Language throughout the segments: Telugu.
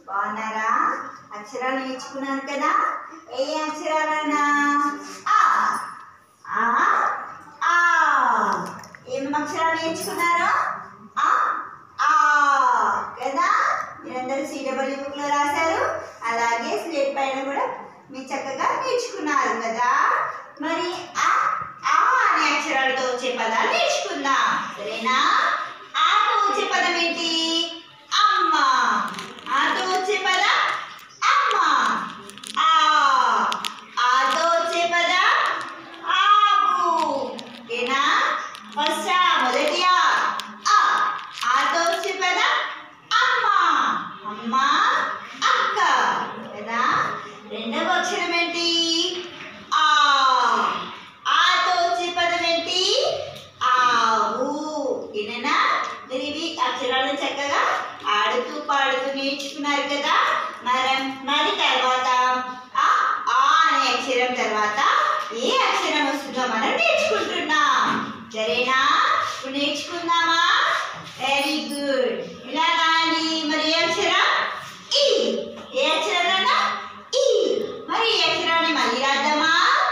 బాగున్నారా అక్షరాలు నేర్చుకున్నారు కదా ఏ అక్షరాలన్నా ఆ ఆ ఆ ఏం అక్షరాలు నేర్చుకున్నారో ఆ ఆ కదా మీరందరూ సిడబ్ల్యూ బుక్ లో రాశారు అలాగే స్లేట్ పైన కూడా మీరు చక్కగా నేర్చుకున్నారు కదా మరి ఆ ఆ అనే అక్షరాలతో వచ్చే పదాలు నేర్చుకుందాం సరేనా ఆతో వచ్చే పదం ఏంటి అమ్మ ఆతో వచ్చే పదం అమ్మ ఆ ఆతో వచ్చే పదం ఆవు ఓకేనా ఫస్ట్ ఆ మొదటి ఆ ఆ ఆతో వచ్చే పదం అమ్మ అమ్మ అక్క కదా రెండవ అక్షరం ఏంటి ఆ ఆతో వచ్చే పదం ఏంటి ఆవు ఏనా మీరు ఇవి అక్షరాలను చక్కగా ఆడుతూ పాడుతూ నేర్చుకున్నారు కదా మరి మరి తర్వాత ఆ ఆ అనే అక్షరం తర్వాత ఏ అక్షరం వస్తుందో మనం నేర్చుకుంటున్నాం సరేనా ఇప్పుడు నేర్చుకుందామా వెరీ గుడ్ ఇలా రాని మరి ఏ అక్షరం ఈ ఏ అక్షరం ఈ మరి ఈ అక్షరాన్ని మళ్ళీ రాద్దామా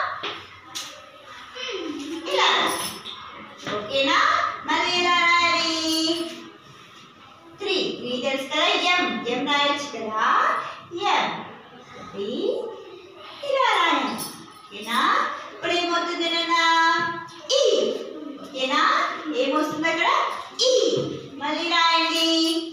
ఇలా ఓకేనా మళ్ళీ ఎలా రాయాలి త్రీ త్రీ తెలుసు కదా ఎం ఎం రాయొచ్చు కదా ఎం ఒకటి ఇలా రాయాలి ఓకేనా ఇప్పుడు ఏమవుతుంది నాన్న ఈ ఓకేనా ఏమొస్తుంది అక్కడ ఈ మళ్ళీ రాయండి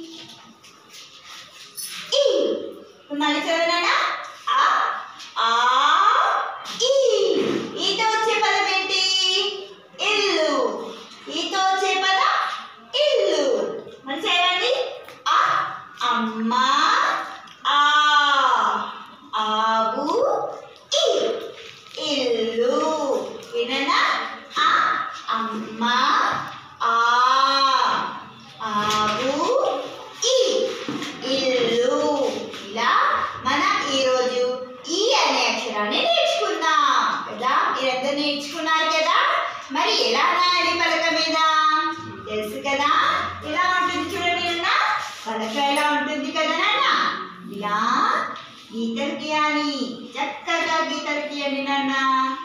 ఈ ఇప్పుడు మళ్ళీ చదవనా ఆ ఆ ఈ ఈతో వచ్చే పదం ఏంటి ఇల్లు ఈతో వచ్చే పదం ఇల్లు మరి చేయండి ఆ అమ్మ ఆ ఆవు ఈ ఇల్లు విననా ఆ అమ్మ ఆ ఆవు ఈ ఇల్లు ఇలా మనం ఈరోజు ఈ అనే అక్షరాన్ని నేర్చుకున్నాం కదా మీరందరూ నేర్చుకున్నారు కదా మరి ఎలా రాయాలి పలక మీద తెలుసు కదా ఎలా ఉంటుంది చూడండి నాన్న పలక ఎలా ఉంటుంది కదా నాన్న ఇలా గీతలు గీయాలి చక్కగా గీతలు గీయండి నాన్న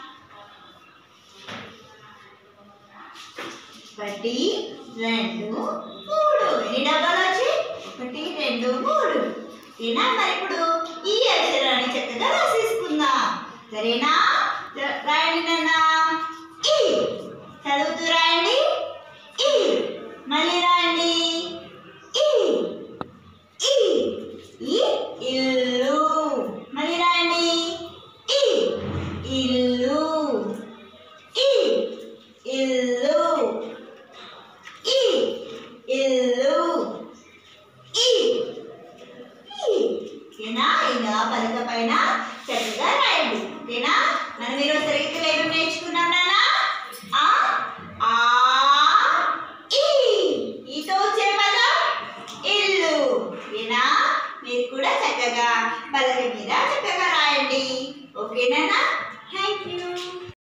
ఒకటి రెండు మూడు ఎన్ని డబ్బాలు వచ్చాయి ఒకటి రెండు మూడు ఓకేనా మరి ఇప్పుడు ఈ అక్షరాన్ని చక్కగా రాసేసుకుందాం సరేనా ర- రాయండి నాన్న ఈ చదువుతూ రాయండి ఈ మళ్ళీ రాయండి ఈ ఈ ఈ ఇల్లు మళ్ళీ రాయండి ఈ ఇల్లు ఈ ఇల్లు ఈ ఇల్లు ఈ ఈ ఓకేనా ఇలా పలక పైన చక్కగా రాయండి ఓకేనా మనం ఈరోజు తరగతిలో ఏమేమి నేర్చుకున్నాం నాన్న ఆ ఆ ఈ ఈతో వచ్చే పదం ఇల్లు ఓకేనా మీరు కూడా చక్కగా పలక మీద చక్కగా రాయండి ఓకేనా